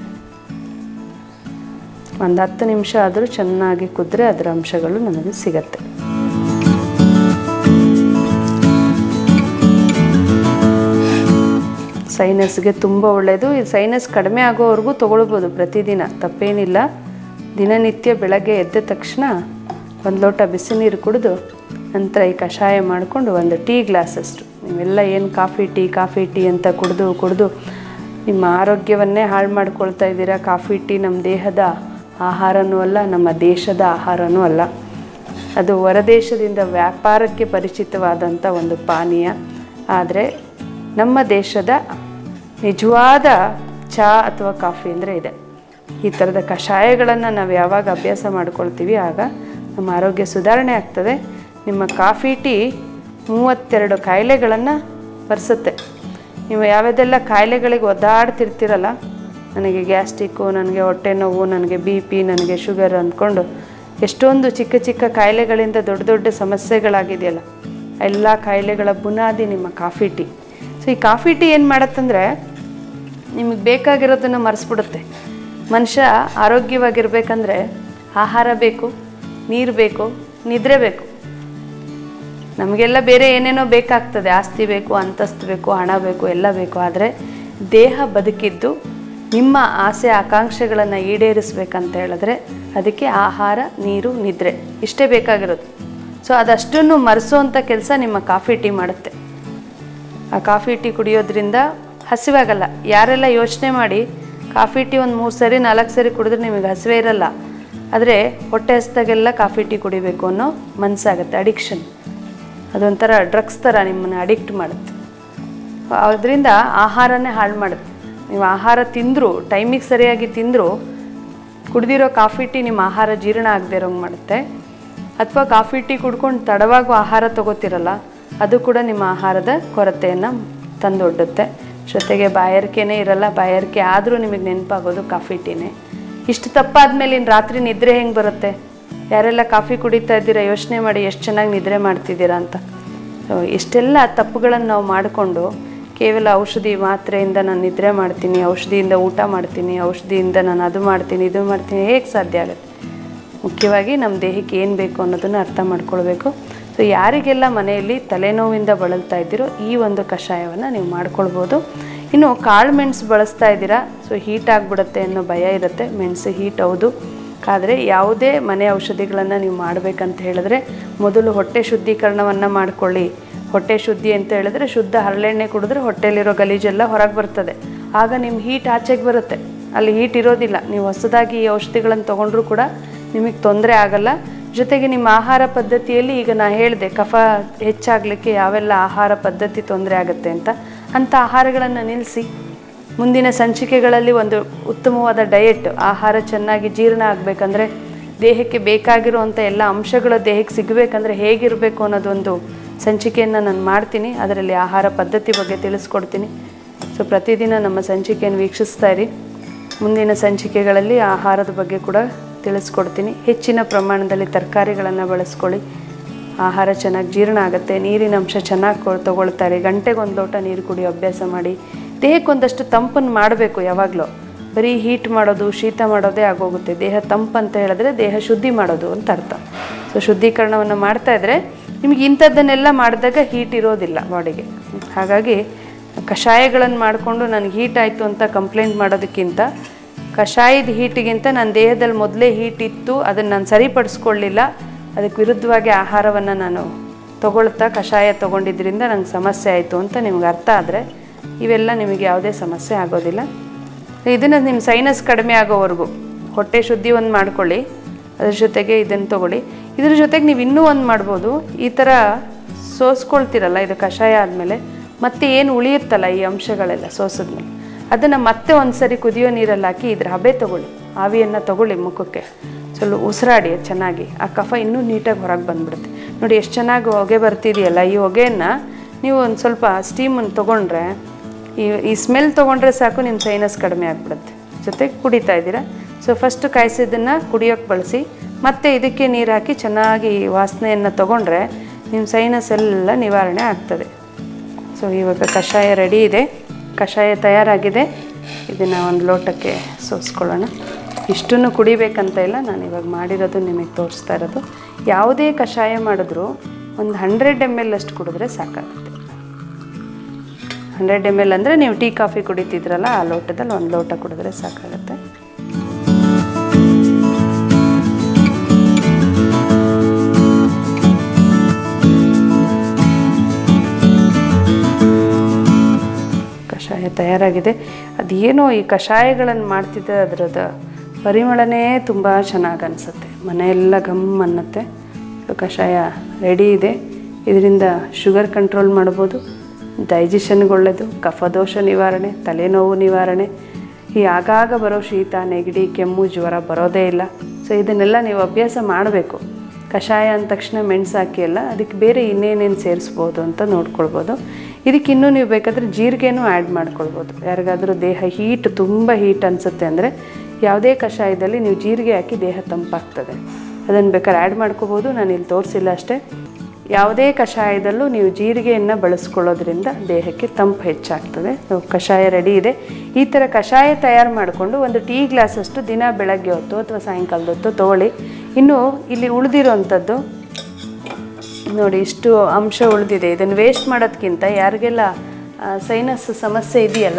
ಒಂದು ಹತ್ತು ನಿಮಿಷ ಆದರೂ ಚೆನ್ನಾಗಿ ಕುದ್ರೆ ಅದರ ಅಂಶಗಳು ನಮಗೆ ಸಿಗತ್ತೆ ಸೈನಸ್ಗೆ ತುಂಬ ಒಳ್ಳೆಯದು ಈ ಸೈನಸ್ ಕಡಿಮೆ ಆಗೋವರೆಗೂ ತೊಗೊಳ್ಬೋದು ಪ್ರತಿದಿನ ತಪ್ಪೇನಿಲ್ಲ ದಿನನಿತ್ಯ ಬೆಳಗ್ಗೆ ಎದ್ದ ತಕ್ಷಣ ಒಂದು ಲೋಟ ಬಿಸಿ ನೀರು ಕುಡಿದು ನಂತರ ಈ ಕಷಾಯ ಮಾಡಿಕೊಂಡು ಒಂದು ಟೀ ಗ್ಲಾಸಷ್ಟು ನೀವೆಲ್ಲ ಏನು ಕಾಫಿ ಟೀ ಕಾಫಿ ಟೀ ಅಂತ ಕುಡಿದು ಕುಡಿದು ನಿಮ್ಮ ಆರೋಗ್ಯವನ್ನೇ ಹಾಳು ಮಾಡ್ಕೊಳ್ತಾ ಇದ್ದೀರಾ ಕಾಫಿ ಟೀ ನಮ್ಮ ದೇಹದ ಆಹಾರನೂ ಅಲ್ಲ ನಮ್ಮ ದೇಶದ ಆಹಾರನೂ ಅಲ್ಲ ಅದು ಹೊರದೇಶದಿಂದ ವ್ಯಾಪಾರಕ್ಕೆ ಪರಿಚಿತವಾದಂಥ ಒಂದು ಪಾನೀಯ ಆದರೆ ನಮ್ಮ ದೇಶದ ನಿಜವಾದ ಚಹಾ ಅಥವಾ ಕಾಫಿ ಅಂದರೆ ಇದೆ ಈ ಥರದ ಕಷಾಯಗಳನ್ನು ನಾವು ಯಾವಾಗ ಅಭ್ಯಾಸ ಮಾಡ್ಕೊಳ್ತೀವಿ ಆಗ ನಮ್ಮ ಆರೋಗ್ಯ ಸುಧಾರಣೆ ಆಗ್ತದೆ ನಿಮ್ಮ ಕಾಫಿ ಟೀ ಮೂವತ್ತೆರಡು ಕಾಯಿಲೆಗಳನ್ನು ಬರ್ಸುತ್ತೆ ನೀವು ಯಾವುದೆಲ್ಲ ಕಾಯಿಲೆಗಳಿಗೆ ಒದ್ದಾಡ್ತಿರ್ತೀರಲ್ಲ ನನಗೆ ಗ್ಯಾಸ್ಟಿಕ್ಕು ನನಗೆ ಹೊಟ್ಟೆ ನೋವು ನನಗೆ ಬಿ ಪಿ ನನಗೆ ಶುಗರ್ ಅಂದ್ಕೊಂಡು ಎಷ್ಟೊಂದು ಚಿಕ್ಕ ಚಿಕ್ಕ ಕಾಯಿಲೆಗಳಿಂದ ದೊಡ್ಡ ದೊಡ್ಡ ಸಮಸ್ಯೆಗಳಾಗಿದೆಯಲ್ಲ ಎಲ್ಲ ಕಾಯಿಲೆಗಳ ಬುನಾದಿ ನಿಮ್ಮ ಕಾಫಿ ಟೀ ಸೊ ಈ ಕಾಫಿ ಟೀ ಏನು ಮಾಡತ್ತಂದರೆ ನಿಮಗೆ ಬೇಕಾಗಿರೋದನ್ನು ಮರೆಸ್ಬಿಡುತ್ತೆ ಮನುಷ್ಯ ಆರೋಗ್ಯವಾಗಿರ್ಬೇಕಂದ್ರೆ ಆಹಾರ ಬೇಕು ನೀರು ಬೇಕು ನಿದ್ರೆ ಬೇಕು ನಮಗೆಲ್ಲ ಬೇರೆ ಏನೇನೋ ಬೇಕಾಗ್ತದೆ ಆಸ್ತಿ ಬೇಕು ಅಂತಸ್ತು ಬೇಕು ಹಣ ಬೇಕು ಎಲ್ಲ ಬೇಕು ಆದರೆ ದೇಹ ಬದುಕಿದ್ದು ನಿಮ್ಮ ಆಸೆ ಆಕಾಂಕ್ಷೆಗಳನ್ನು ಈಡೇರಿಸ್ಬೇಕಂತ ಹೇಳಿದ್ರೆ ಅದಕ್ಕೆ ಆಹಾರ ನೀರು ನಿದ್ರೆ ಇಷ್ಟೇ ಬೇಕಾಗಿರೋದು ಸೊ ಅದಷ್ಟನ್ನು ಮರೆಸೋವಂಥ ಕೆಲಸ ನಿಮ್ಮ ಕಾಫಿ ಟೀ ಮಾಡುತ್ತೆ ಆ ಕಾಫಿ ಟೀ ಕುಡಿಯೋದ್ರಿಂದ ಹಸಿವಾಗಲ್ಲ ಯಾರೆಲ್ಲ ಯೋಚನೆ ಮಾಡಿ ಕಾಫಿ ಟೀ ಒಂದು ಮೂರು ಸರಿ ನಾಲ್ಕು ಸರಿ ಕುಡಿದ್ರೆ ನಿಮಗೆ ಹಸಿವೆ ಇರಲ್ಲ ಆದರೆ ಹೊಟ್ಟೆ ಹಸ್ದಾಗೆಲ್ಲ ಕಾಫಿ ಟೀ ಕುಡಿಬೇಕು ಅನ್ನೋ ಮನಸ್ಸಾಗುತ್ತೆ ಅಡಿಕ್ಷನ್ ಅದೊಂಥರ ಡ್ರಗ್ಸ್ ಥರ ನಿಮ್ಮನ್ನು ಅಡಿಕ್ಟ್ ಮಾಡುತ್ತೆ ಅದರಿಂದ ಆಹಾರನೇ ಹಾಳು ಮಾಡುತ್ತೆ ನೀವು ಆಹಾರ ತಿಂದರೂ ಟೈಮಿಗೆ ಸರಿಯಾಗಿ ತಿಂದರೂ ಕುಡ್ದಿರೋ ಕಾಫಿ ಟೀ ನಿಮ್ಮ ಆಹಾರ ಜೀರ್ಣ ಆಗದೆ ಇರೋಂಗೆ ಮಾಡುತ್ತೆ ಅಥವಾ ಕಾಫಿ ಟೀ ಕುಡ್ಕೊಂಡು ತಡವಾಗೂ ಆಹಾರ ತಗೋತಿರಲ್ಲ ಅದು ಕೂಡ ನಿಮ್ಮ ಆಹಾರದ ಕೊರತೆಯನ್ನು ತಂದೊಡ್ಡುತ್ತೆ ಜೊತೆಗೆ ಬಾಯಾರಿಕೆನೇ ಇರಲ್ಲ ಬಾಯಾರಿಕೆ ಆದರೂ ನಿಮಗೆ ನೆನಪಾಗೋದು ಕಾಫಿ ಟೀನೇ ಇಷ್ಟು ತಪ್ಪಾದ್ಮೇಲೆ ಇನ್ನು ರಾತ್ರಿ ನಿದ್ರೆ ಹೆಂಗೆ ಬರುತ್ತೆ ಯಾರೆಲ್ಲ ಕಾಫಿ ಕುಡಿತಾ ಇದ್ದೀರಾ ಯೋಚನೆ ಮಾಡಿ ಎಷ್ಟು ಚೆನ್ನಾಗಿ ನಿದ್ರೆ ಮಾಡ್ತಿದ್ದೀರಾ ಅಂತ ಸೊ ಇಷ್ಟೆಲ್ಲ ತಪ್ಪುಗಳನ್ನು ನಾವು ಮಾಡಿಕೊಂಡು ಕೇವಲ ಔಷಧಿ ಮಾತ್ರೆಯಿಂದ ನಾನು ನಿದ್ರೆ ಮಾಡ್ತೀನಿ ಔಷಧಿಯಿಂದ ಊಟ ಮಾಡ್ತೀನಿ ಔಷಧಿಯಿಂದ ನಾನು ಅದು ಮಾಡ್ತೀನಿ ಇದು ಮಾಡ್ತೀನಿ ಹೇಗೆ ಸಾಧ್ಯ ಆಗುತ್ತೆ ಮುಖ್ಯವಾಗಿ ನಮ್ಮ ದೇಹಕ್ಕೆ ಏನು ಬೇಕು ಅನ್ನೋದನ್ನು ಅರ್ಥ ಮಾಡ್ಕೊಳ್ಬೇಕು ಸೊ ಯಾರಿಗೆಲ್ಲ ಮನೆಯಲ್ಲಿ ತಲೆನೋವಿಂದ ಬಳಲ್ತಾ ಇದ್ದೀರೋ ಈ ಒಂದು ಕಷಾಯವನ್ನು ನೀವು ಮಾಡ್ಕೊಳ್ಬೋದು ಇನ್ನು ಕಾಳು ಮೆಣಸು ಬಳಸ್ತಾ ಇದ್ದೀರಾ ಸೊ ಹೀಟ್ ಆಗಿಬಿಡುತ್ತೆ ಅನ್ನೋ ಭಯ ಇರುತ್ತೆ ಮೆಣಸು ಹೀಟ್ ಹೌದು ಆದರೆ ಯಾವುದೇ ಮನೆ ಔಷಧಿಗಳನ್ನು ನೀವು ಮಾಡಬೇಕಂತ ಹೇಳಿದ್ರೆ ಮೊದಲು ಹೊಟ್ಟೆ ಶುದ್ಧೀಕರಣವನ್ನು ಮಾಡಿಕೊಳ್ಳಿ ಹೊಟ್ಟೆ ಶುದ್ಧಿ ಅಂತ ಹೇಳಿದ್ರೆ ಶುದ್ಧ ಹರಳೆಣ್ಣೆ ಕುಡಿದ್ರೆ ಹೊಟ್ಟೆಲಿರೋ ಗಲೀಜೆಲ್ಲ ಹೊರಗೆ ಬರ್ತದೆ ಆಗ ನಿಮ್ಮ ಹೀಟ್ ಆಚೆಗೆ ಬರುತ್ತೆ ಅಲ್ಲಿ ಹೀಟ್ ಇರೋದಿಲ್ಲ ನೀವು ಹೊಸದಾಗಿ ಈ ಔಷಧಿಗಳನ್ನು ತೊಗೊಂಡ್ರೂ ಕೂಡ ನಿಮಗೆ ತೊಂದರೆ ಆಗಲ್ಲ ಜೊತೆಗೆ ನಿಮ್ಮ ಆಹಾರ ಪದ್ಧತಿಯಲ್ಲಿ ಈಗ ನಾ ಹೇಳಿದೆ ಕಫ ಹೆಚ್ಚಾಗಲಿಕ್ಕೆ ಯಾವೆಲ್ಲ ಆಹಾರ ಪದ್ಧತಿ ತೊಂದರೆ ಆಗುತ್ತೆ ಅಂತ ಅಂಥ ಆಹಾರಗಳನ್ನು ನಿಲ್ಲಿಸಿ ಮುಂದಿನ ಸಂಚಿಕೆಗಳಲ್ಲಿ ಒಂದು ಉತ್ತಮವಾದ ಡಯಟ್ ಆಹಾರ ಚೆನ್ನಾಗಿ ಜೀರ್ಣ ಆಗಬೇಕಂದ್ರೆ ದೇಹಕ್ಕೆ ಬೇಕಾಗಿರುವಂಥ ಎಲ್ಲ ಅಂಶಗಳು ದೇಹಕ್ಕೆ ಸಿಗಬೇಕಂದ್ರೆ ಹೇಗಿರಬೇಕು ಅನ್ನೋದೊಂದು ಸಂಚಿಕೆಯನ್ನು ನಾನು ಮಾಡ್ತೀನಿ ಅದರಲ್ಲಿ ಆಹಾರ ಪದ್ಧತಿ ಬಗ್ಗೆ ತಿಳಿಸ್ಕೊಡ್ತೀನಿ ಸೊ ಪ್ರತಿದಿನ ನಮ್ಮ ಸಂಚಿಕೆಯನ್ನು ವೀಕ್ಷಿಸ್ತಾ ಇರಿ ಮುಂದಿನ ಸಂಚಿಕೆಗಳಲ್ಲಿ ಆಹಾರದ ಬಗ್ಗೆ ಕೂಡ ತಿಳಿಸ್ಕೊಡ್ತೀನಿ ಹೆಚ್ಚಿನ ಪ್ರಮಾಣದಲ್ಲಿ ತರಕಾರಿಗಳನ್ನು ಬಳಸ್ಕೊಳ್ಳಿ ಆಹಾರ ಚೆನ್ನಾಗಿ ಜೀರ್ಣ ಆಗುತ್ತೆ ನೀರಿನ ಅಂಶ ಚೆನ್ನಾಗಿ ಕೊ ತೊಗೊಳ್ತಾರೆ ಗಂಟೆಗೆ ಒಂದು ಲೋಟ ನೀರು ಕುಡಿಯೋ ಅಭ್ಯಾಸ ಮಾಡಿ ದೇಹಕ್ಕೆ ಒಂದಷ್ಟು ತಂಪನ್ನು ಮಾಡಬೇಕು ಯಾವಾಗಲೂ ಬರೀ ಹೀಟ್ ಮಾಡೋದು ಶೀತ ಮಾಡೋದೇ ಆಗೋಗುತ್ತೆ ದೇಹ ತಂಪು ಅಂತ ಹೇಳಿದ್ರೆ ದೇಹ ಶುದ್ಧಿ ಮಾಡೋದು ಅಂತ ಅರ್ಥ ಸೊ ಶುದ್ಧೀಕರಣವನ್ನು ಮಾಡ್ತಾ ಇದ್ರೆ ನಿಮಗೆ ಇಂಥದ್ದನ್ನೆಲ್ಲ ಮಾಡಿದಾಗ ಹೀಟ್ ಇರೋದಿಲ್ಲ ಬಾಡಿಗೆ ಹಾಗಾಗಿ ಕಷಾಯಗಳನ್ನು ಮಾಡಿಕೊಂಡು ನನಗೆ ಹೀಟ್ ಆಯಿತು ಅಂತ ಕಂಪ್ಲೇಂಟ್ ಮಾಡೋದಕ್ಕಿಂತ ಕಷಾಯದ ಹೀಟಿಗಿಂತ ನನ್ನ ದೇಹದಲ್ಲಿ ಮೊದಲೇ ಹೀಟ್ ಇತ್ತು ಅದನ್ನು ನಾನು ಸರಿಪಡಿಸ್ಕೊಳ್ಳಿಲ್ಲ ಅದಕ್ಕೆ ವಿರುದ್ಧವಾಗಿ ಆಹಾರವನ್ನು ನಾನು ತಗೊಳ್ತಾ ಕಷಾಯ ತೊಗೊಂಡಿದ್ದರಿಂದ ನಂಗೆ ಸಮಸ್ಯೆ ಆಯಿತು ಅಂತ ನಿಮ್ಗೆ ಅರ್ಥ ಆದರೆ ಇವೆಲ್ಲ ನಿಮಗೆ ಯಾವುದೇ ಸಮಸ್ಯೆ ಆಗೋದಿಲ್ಲ ಇದನ್ನು ನಿಮ್ಮ ಸೈನಸ್ ಕಡಿಮೆ ಆಗೋವರೆಗೂ ಹೊಟ್ಟೆ ಶುದ್ಧಿ ಒಂದು ಮಾಡ್ಕೊಳ್ಳಿ ಅದ್ರ ಜೊತೆಗೆ ಇದನ್ನು ತೊಗೊಳ್ಳಿ ಇದ್ರ ಜೊತೆಗೆ ನೀವು ಇನ್ನೂ ಒಂದು ಮಾಡ್ಬೋದು ಈ ಥರ ಸೋಸ್ಕೊಳ್ತೀರಲ್ಲ ಇದು ಕಷಾಯ ಆದಮೇಲೆ ಮತ್ತೆ ಏನು ಉಳಿಯುತ್ತಲ್ಲ ಈ ಅಂಶಗಳೆಲ್ಲ ಸೋಸಿದ್ಮೇಲೆ ಅದನ್ನು ಮತ್ತೆ ಒಂದು ಸರಿ ಕುದಿಯೋ ನೀರಲ್ಲಿ ಹಾಕಿ ಇದ್ರ ಹಬೆ ತೊಗೊಳ್ಳಿ ಆವಿಯನ್ನು ತೊಗೊಳ್ಳಿ ಮುಖಕ್ಕೆ ಸ್ವಲ್ಪ ಉಸಿರಾಡಿ ಅದು ಚೆನ್ನಾಗಿ ಆ ಕಫ ಇನ್ನೂ ನೀಟಾಗಿ ಹೊರಗೆ ಬಂದ್ಬಿಡುತ್ತೆ ನೋಡಿ ಎಷ್ಟು ಚೆನ್ನಾಗಿ ಹೊಗೆ ಬರ್ತಿದೆಯಲ್ಲ ಈ ಹೊಗೆಯನ್ನು ನೀವು ಒಂದು ಸ್ವಲ್ಪ ಸ್ಟೀಮನ್ನು ತೊಗೊಂಡ್ರೆ ಈ ಈ ಸ್ಮೆಲ್ ತೊಗೊಂಡ್ರೆ ಸಾಕು ನಿಮ್ಮ ಸೈನಸ್ ಕಡಿಮೆ ಆಗಿಬಿಡುತ್ತೆ ಜೊತೆಗೆ ಕುಡಿತಾ ಇದ್ದೀರಾ ಸೊ ಫಸ್ಟ್ ಕಾಯಿಸಿದ್ದನ್ನು ಕುಡಿಯೋಕ್ಕೆ ಬಳಸಿ ಮತ್ತೆ ಇದಕ್ಕೆ ನೀರು ಹಾಕಿ ಚೆನ್ನಾಗಿ ವಾಸನೆಯನ್ನು ತೊಗೊಂಡ್ರೆ ನಿಮ್ಮ ಸೈನಸ್ ಎಲ್ಲ ನಿವಾರಣೆ ಆಗ್ತದೆ ಸೊ ಇವಾಗ ಕಷಾಯ ರೆಡಿ ಇದೆ ಕಷಾಯ ತಯಾರಾಗಿದೆ ಇದನ್ನು ಒಂದು ಲೋಟಕ್ಕೆ ಸೋಸ್ಕೊಳ್ಳೋಣ ಇಷ್ಟನ್ನು ಕುಡಿಬೇಕಂತ ಇಲ್ಲ ನಾನು ಇವಾಗ ಮಾಡಿರೋದು ನಿಮಗೆ ತೋರಿಸ್ತಾ ಇರೋದು ಯಾವುದೇ ಕಷಾಯ ಮಾಡಿದ್ರೂ ಒಂದು ಹಂಡ್ರೆಡ್ ಎಮ್ ಎಲ್ ಅಷ್ಟು ಕುಡಿದ್ರೆ ಸಾಕಾಗುತ್ತೆ ಹಂಡ್ರೆಡ್ ಎಮ್ ಎಲ್ ಅಂದರೆ ನೀವು ಟೀ ಕಾಫಿ ಕುಡಿತಿದ್ರಲ್ಲ ಆ ಲೋಟದಲ್ಲಿ ಒಂದು ಲೋಟ ಕುಡಿದ್ರೆ ಸಾಕಾಗುತ್ತೆ ಕಷಾಯ ತಯಾರಾಗಿದೆ ಅದೇನೋ ಈ ಕಷಾಯಗಳನ್ನು ಮಾಡ್ತಿದ್ದೆ ಅದರದ ಪರಿಮಳನೇ ತುಂಬ ಚೆನ್ನಾಗಿ ಅನಿಸುತ್ತೆ ಮನೆಯೆಲ್ಲ ಘಮ್ ಅನ್ನತ್ತೆ ಸೊ ಕಷಾಯ ರೆಡಿ ಇದೆ ಇದರಿಂದ ಶುಗರ್ ಕಂಟ್ರೋಲ್ ಮಾಡ್ಬೋದು ಡೈಜೆಷನ್ಗೆ ಒಳ್ಳೆಯದು ಕಫದೋಷ ನಿವಾರಣೆ ತಲೆನೋವು ನಿವಾರಣೆ ಈ ಆಗಾಗ ಬರೋ ಶೀತ ನೆಗಡಿ ಕೆಮ್ಮು ಜ್ವರ ಬರೋದೇ ಇಲ್ಲ ಸೊ ಇದನ್ನೆಲ್ಲ ನೀವು ಅಭ್ಯಾಸ ಮಾಡಬೇಕು ಕಷಾಯ ಅಂದ ತಕ್ಷಣ ಮೆಣಸು ಹಾಕಿ ಅಲ್ಲ ಅದಕ್ಕೆ ಬೇರೆ ಇನ್ನೇನೇನು ಸೇರಿಸ್ಬೋದು ಅಂತ ನೋಡ್ಕೊಳ್ಬೋದು ಇದಕ್ಕೆ ಇನ್ನೂ ನೀವು ಬೇಕಾದರೆ ಜೀರಿಗೆನೂ ಆ್ಯಡ್ ಮಾಡ್ಕೊಳ್ಬೋದು ಯಾರಿಗಾದರೂ ದೇಹ ಹೀಟ್ ತುಂಬ ಹೀಟ್ ಅನಿಸುತ್ತೆ ಅಂದರೆ ಯಾವುದೇ ಕಷಾಯದಲ್ಲಿ ನೀವು ಜೀರಿಗೆ ಹಾಕಿ ದೇಹ ತಂಪಾಗ್ತದೆ ಅದನ್ನು ಬೇಕಾದ್ರೆ ಆ್ಯಡ್ ಮಾಡ್ಕೋಬೋದು ನಾನು ಇಲ್ಲಿ ತೋರಿಸಿಲ್ಲ ಅಷ್ಟೇ ಯಾವುದೇ ಕಷಾಯದಲ್ಲೂ ನೀವು ಜೀರಿಗೆಯನ್ನು ಬಳಸ್ಕೊಳ್ಳೋದ್ರಿಂದ ದೇಹಕ್ಕೆ ತಂಪು ಹೆಚ್ಚಾಗ್ತದೆ ಸೊ ಕಷಾಯ ರೆಡಿ ಇದೆ ಈ ಥರ ಕಷಾಯ ತಯಾರು ಮಾಡಿಕೊಂಡು ಒಂದು ಟೀ ಗ್ಲಾಸಷ್ಟು ದಿನ ಬೆಳಗ್ಗೆ ಹೊತ್ತು ಅಥವಾ ಸಾಯಂಕಾಲದ ಹೊತ್ತು ತೊಗೊಳ್ಳಿ ಇನ್ನು ಇಲ್ಲಿ ಉಳಿದಿರೋವಂಥದ್ದು ನೋಡಿ ಇಷ್ಟು ಅಂಶ ಉಳಿದಿದೆ ಇದನ್ನು ವೇಸ್ಟ್ ಮಾಡೋದಕ್ಕಿಂತ ಯಾರಿಗೆಲ್ಲ ಸೈನಸ್ ಸಮಸ್ಯೆ ಇದೆಯಲ್ಲ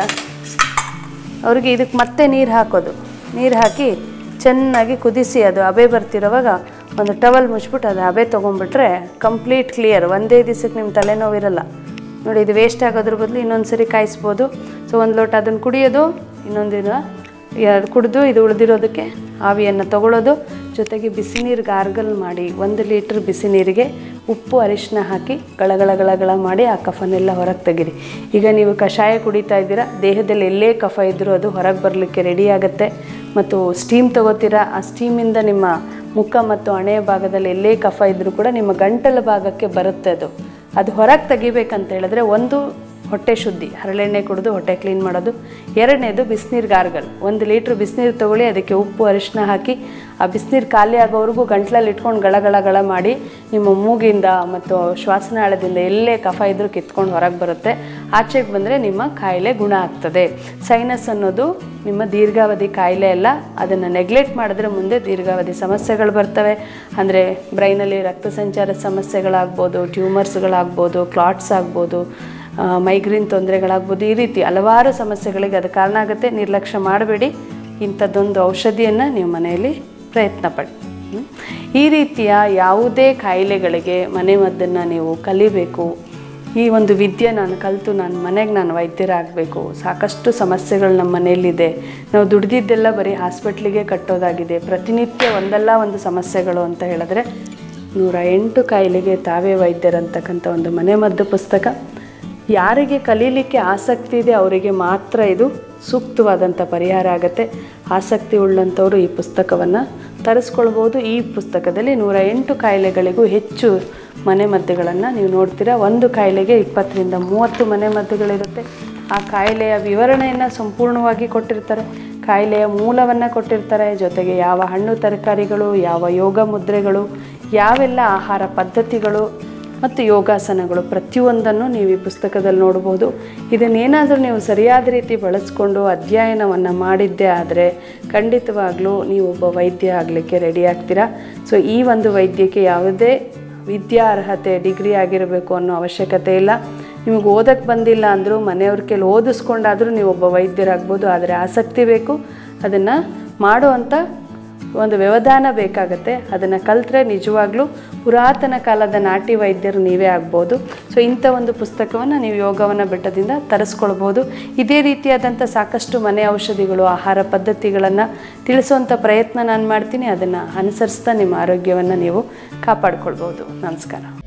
ಅವ್ರಿಗೆ ಇದಕ್ಕೆ ಮತ್ತೆ ನೀರು ಹಾಕೋದು ನೀರು ಹಾಕಿ ಚೆನ್ನಾಗಿ ಕುದಿಸಿ ಅದು ಹಬೆ ಬರ್ತಿರೋವಾಗ ಒಂದು ಟವಲ್ ಮುಚ್ಬಿಟ್ಟು ಅದು ಹಬೆ ತೊಗೊಂಡ್ಬಿಟ್ರೆ ಕಂಪ್ಲೀಟ್ ಕ್ಲಿಯರ್ ಒಂದೇ ದಿವಸಕ್ಕೆ ನಿಮ್ಮ ತಲೆನೋವು ಇರಲ್ಲ ನೋಡಿ ಇದು ವೇಸ್ಟ್ ಆಗೋದ್ರ ಬದಲು ಇನ್ನೊಂದು ಸರಿ ಕಾಯಿಸ್ಬೋದು ಸೊ ಒಂದು ಲೋಟ ಅದನ್ನು ಕುಡಿಯೋದು ಇನ್ನೊಂದು ದಿನ ಎರಡು ಕುಡಿದು ಇದು ಉಳಿದಿರೋದಕ್ಕೆ ಆವಿಯನ್ನು ತಗೊಳ್ಳೋದು ಜೊತೆಗೆ ಬಿಸಿ ನೀರು ಗಾರ್ಗಲ್ ಮಾಡಿ ಒಂದು ಲೀಟ್ರ್ ಬಿಸಿ ನೀರಿಗೆ ಉಪ್ಪು ಅರಿಶಿನ ಹಾಕಿ ಗಳಗಳ ಗಳಗಳ ಮಾಡಿ ಆ ಕಫನೆಲ್ಲ ಹೊರಗೆ ತೆಗೀರಿ ಈಗ ನೀವು ಕಷಾಯ ಕುಡಿತಾ ಇದ್ದೀರಾ ದೇಹದಲ್ಲಿ ಎಲ್ಲೇ ಕಫ ಇದ್ದರೂ ಅದು ಹೊರಗೆ ಬರಲಿಕ್ಕೆ ರೆಡಿ ಆಗುತ್ತೆ ಮತ್ತು ಸ್ಟೀಮ್ ತಗೋತೀರಾ ಆ ಸ್ಟೀಮಿಂದ ನಿಮ್ಮ ಮುಖ ಮತ್ತು ಹಣೆಯ ಭಾಗದಲ್ಲಿ ಎಲ್ಲೇ ಕಫ ಇದ್ದರೂ ಕೂಡ ನಿಮ್ಮ ಗಂಟಲ ಭಾಗಕ್ಕೆ ಬರುತ್ತೆ ಅದು ಅದು ಹೊರಗೆ ತೆಗಿಬೇಕಂತ ಹೇಳಿದ್ರೆ ಒಂದು ಹೊಟ್ಟೆ ಶುದ್ಧಿ ಹರಳೆಣ್ಣೆ ಕುಡಿದು ಹೊಟ್ಟೆ ಕ್ಲೀನ್ ಮಾಡೋದು ಎರಡನೇದು ಬಿಸಿನೀರು ಗಾರ್ಗಲ್ ಒಂದು ಲೀಟ್ರ್ ಬಿಸಿನೀರು ತೊಗೊಳ್ಳಿ ಅದಕ್ಕೆ ಉಪ್ಪು ಅರಿಶಿನ ಹಾಕಿ ಆ ಬಿಸಿನೀರು ಖಾಲಿ ಆಗೋವರೆಗೂ ಗಂಟ್ಲಲ್ಲಿ ಇಟ್ಕೊಂಡು ಗಳ ಗಳ ಮಾಡಿ ನಿಮ್ಮ ಮೂಗಿಂದ ಮತ್ತು ಶ್ವಾಸನಾಳದಿಂದ ಎಲ್ಲೇ ಕಫ ಇದ್ರೂ ಕಿತ್ಕೊಂಡು ಹೊರಗೆ ಬರುತ್ತೆ ಆಚೆಗೆ ಬಂದರೆ ನಿಮ್ಮ ಕಾಯಿಲೆ ಗುಣ ಆಗ್ತದೆ ಸೈನಸ್ ಅನ್ನೋದು ನಿಮ್ಮ ದೀರ್ಘಾವಧಿ ಕಾಯಿಲೆ ಅಲ್ಲ ಅದನ್ನು ನೆಗ್ಲೆಕ್ಟ್ ಮಾಡಿದ್ರೆ ಮುಂದೆ ದೀರ್ಘಾವಧಿ ಸಮಸ್ಯೆಗಳು ಬರ್ತವೆ ಅಂದರೆ ಬ್ರೈನಲ್ಲಿ ರಕ್ತ ಸಂಚಾರದ ಸಮಸ್ಯೆಗಳಾಗ್ಬೋದು ಟ್ಯೂಮರ್ಸ್ಗಳಾಗ್ಬೋದು ಕ್ಲಾಟ್ಸ್ ಆಗ್ಬೋದು ಮೈಗ್ರೀನ್ ತೊಂದರೆಗಳಾಗ್ಬೋದು ಈ ರೀತಿ ಹಲವಾರು ಸಮಸ್ಯೆಗಳಿಗೆ ಅದು ಕಾರಣ ಆಗುತ್ತೆ ನಿರ್ಲಕ್ಷ್ಯ ಮಾಡಬೇಡಿ ಇಂಥದ್ದೊಂದು ಔಷಧಿಯನ್ನು ನೀವು ಮನೆಯಲ್ಲಿ ಪ್ರಯತ್ನ ಪಡಿ ಹ್ಮ್? ಈ ರೀತಿಯ ಯಾವುದೇ ಕಾಯಿಲೆಗಳಿಗೆ ಮನೆಮದ್ದನ್ನು ನೀವು ಕಲಿಬೇಕು ಈ ಒಂದು ವಿದ್ಯೆ ನಾನು ಕಲಿತು ನಾನು ಮನೆಗೆ ನಾನು ವೈದ್ಯರಾಗಬೇಕು ಸಾಕಷ್ಟು ಸಮಸ್ಯೆಗಳು ನಮ್ಮ ಮನೆಯಲ್ಲಿದೆ ನಾವು ದುಡ್ದಿದ್ದೆಲ್ಲ ಬರೀ ಹಾಸ್ಪಿಟ್ಲಿಗೆ ಕಟ್ಟೋದಾಗಿದೆ ಪ್ರತಿನಿತ್ಯ ಒಂದಲ್ಲ ಒಂದು ಸಮಸ್ಯೆಗಳು ಅಂತ ಹೇಳಿದ್ರೆ ನೂರ ಎಂಟು ಕಾಯಿಲೆಗೆ ತಾವೇ ವೈದ್ಯರಂತಕ್ಕಂಥ ಒಂದು ಮನೆಮದ್ದು ಪುಸ್ತಕ ಯಾರಿಗೆ ಕಲೀಲಿಕ್ಕೆ ಆಸಕ್ತಿ ಇದೆ ಅವರಿಗೆ ಮಾತ್ರ ಇದು ಸೂಕ್ತವಾದಂಥ ಪರಿಹಾರ ಆಗುತ್ತೆ ಆಸಕ್ತಿ ಉಳ್ಳಂಥವರು ಈ ಪುಸ್ತಕವನ್ನು ತರಿಸ್ಕೊಳ್ಬೋದು ಈ ಪುಸ್ತಕದಲ್ಲಿ ನೂರ ಎಂಟು ಕಾಯಿಲೆಗಳಿಗೂ ಹೆಚ್ಚು ಮನೆಮದ್ದುಗಳನ್ನು ನೀವು ನೋಡ್ತೀರಾ ಒಂದು ಕಾಯಿಲೆಗೆ ಇಪ್ಪತ್ತರಿಂದ ಮೂವತ್ತು ಮನೆಮದ್ದುಗಳಿರುತ್ತೆ ಆ ಕಾಯಿಲೆಯ ವಿವರಣೆಯನ್ನು ಸಂಪೂರ್ಣವಾಗಿ ಕೊಟ್ಟಿರ್ತಾರೆ ಕಾಯಿಲೆಯ ಮೂಲವನ್ನು ಕೊಟ್ಟಿರ್ತಾರೆ ಜೊತೆಗೆ ಯಾವ ಹಣ್ಣು ತರಕಾರಿಗಳು ಯಾವ ಯೋಗ ಮುದ್ರೆಗಳು ಯಾವೆಲ್ಲ ಆಹಾರ ಪದ್ಧತಿಗಳು ಮತ್ತು ಯೋಗಾಸನಗಳು ಪ್ರತಿಯೊಂದನ್ನು ನೀವು ಈ ಪುಸ್ತಕದಲ್ಲಿ ನೋಡ್ಬೋದು ಇದನ್ನೇನಾದರೂ ನೀವು ಸರಿಯಾದ ರೀತಿ ಬಳಸ್ಕೊಂಡು ಅಧ್ಯಯನವನ್ನು ಮಾಡಿದ್ದೇ ಆದರೆ ಖಂಡಿತವಾಗ್ಲೂ ನೀವು ಒಬ್ಬ ವೈದ್ಯ ಆಗಲಿಕ್ಕೆ ರೆಡಿ ಆಗ್ತೀರಾ ಸೊ ಈ ಒಂದು ವೈದ್ಯಕ್ಕೆ ಯಾವುದೇ ವಿದ್ಯಾ ಅರ್ಹತೆ ಡಿಗ್ರಿ ಆಗಿರಬೇಕು ಅನ್ನೋ ಅವಶ್ಯಕತೆ ಇಲ್ಲ ನಿಮಗೆ ಓದಕ್ಕೆ ಬಂದಿಲ್ಲ ಅಂದರೂ ಮನೆಯವ್ರ ಕೆಲ ಓದಿಸ್ಕೊಂಡಾದರೂ ನೀವು ಒಬ್ಬ ವೈದ್ಯರಾಗ್ಬೋದು ಆದರೆ ಆಸಕ್ತಿ ಬೇಕು ಅದನ್ನು ಮಾಡುವಂಥ ಒಂದು ವ್ಯವಧಾನ ಬೇಕಾಗತ್ತೆ ಅದನ್ನು ಕಲ್ತ್ರೆ ನಿಜವಾಗ್ಲೂ ಪುರಾತನ ಕಾಲದ ನಾಟಿ ವೈದ್ಯರು ನೀವೇ ಆಗ್ಬೋದು ಸೊ ಇಂಥ ಒಂದು ಪುಸ್ತಕವನ್ನು ನೀವು ಯೋಗವನ ಬೆಟ್ಟದಿಂದ ತರಿಸ್ಕೊಳ್ಬೋದು ಇದೇ ರೀತಿಯಾದಂಥ ಸಾಕಷ್ಟು ಮನೆ ಔಷಧಿಗಳು ಆಹಾರ ಪದ್ಧತಿಗಳನ್ನು ತಿಳಿಸುವಂಥ ಪ್ರಯತ್ನ ನಾನು ಮಾಡ್ತೀನಿ ಅದನ್ನು ಅನುಸರಿಸ್ತಾ ನಿಮ್ಮ ಆರೋಗ್ಯವನ್ನು ನೀವು ಕಾಪಾಡ್ಕೊಳ್ಬೋದು ನಮಸ್ಕಾರ